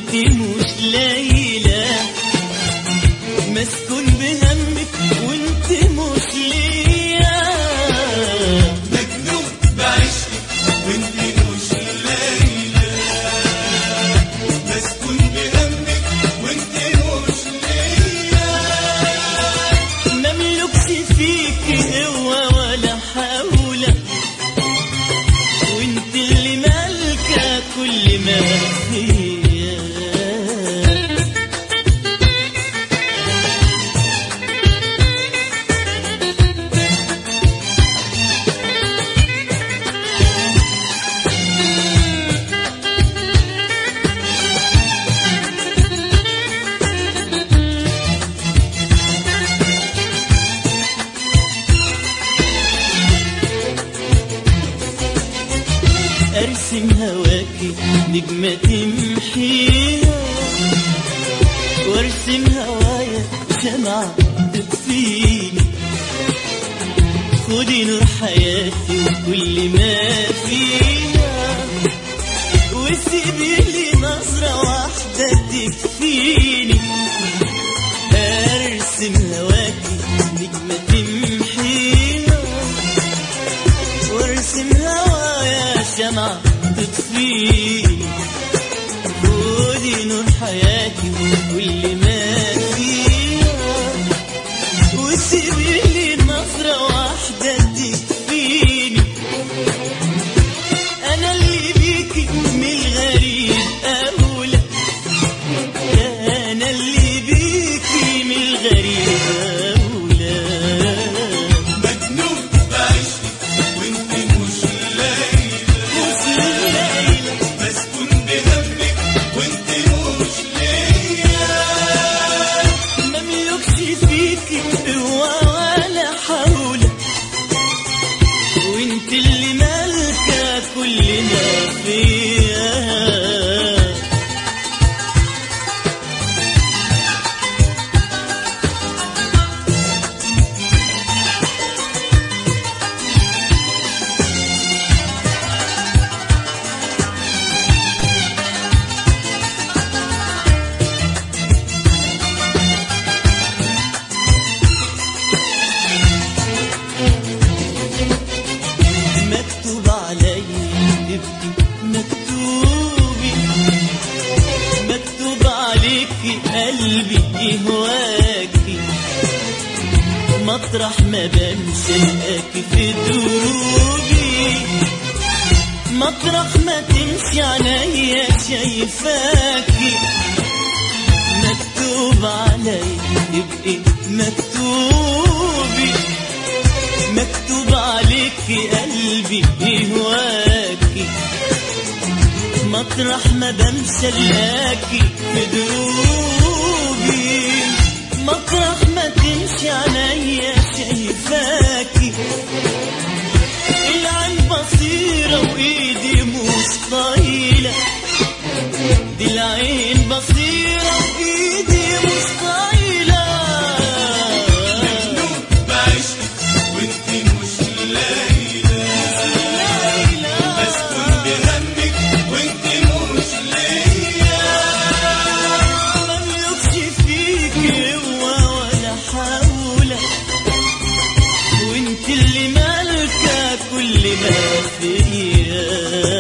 وانت مش ليلى مسكون بهمك وانت مش ليا مجنون بعشقك وانت مش ليلى مسكون بهمك وانت مش ليلى مملكش فيك قوة ولا حول وانت اللي مالكة كل ما فيا ارسم هواكي نجمة تمحيها وارسم هوايا شمعة تطفيني خدي نور حياتي وكل ما فيها وسيبي لي نظرة واحدة تكفيني ارسم هواكي نجمة تمحيها وارسم هوايا شمعة تطفيني خدي نور حياتي وكل ما فيها وسيبي لي نظرة واحدة تكفيني أنا اللي بيكي من الغريب أولى أنا اللي بيكي من الغريب أولى مجنون بعشقك وانت مش ليلى مسكون بهمك وانت مش ليلى مملكش فيكي قوة ولا حول وانت اللي مالكة كل ما فيها مكتوب علي تبكي مكتوبي مكتوب عليكي قلبي يهواكي مطرح ما بمشي الاقي في دروبي مطرح ما تمشي عينيا شايفاكي مكتوب علي تبقي مكتوبي مكتوب عليك قلبي يهواكي مطرح ما بمشي الاقي في دروبي مطرح ما تمشي عليا شايفاكي العين بصيرة وايدي مش طايلة دي العين بصيرة وايدي مش طايلة مجنون بعشقك وانت مش ليلى مسكون بهمك وانت مش ليلى مملكش فيك قوة ولا حول وانت اللي مالكة كل ما فيا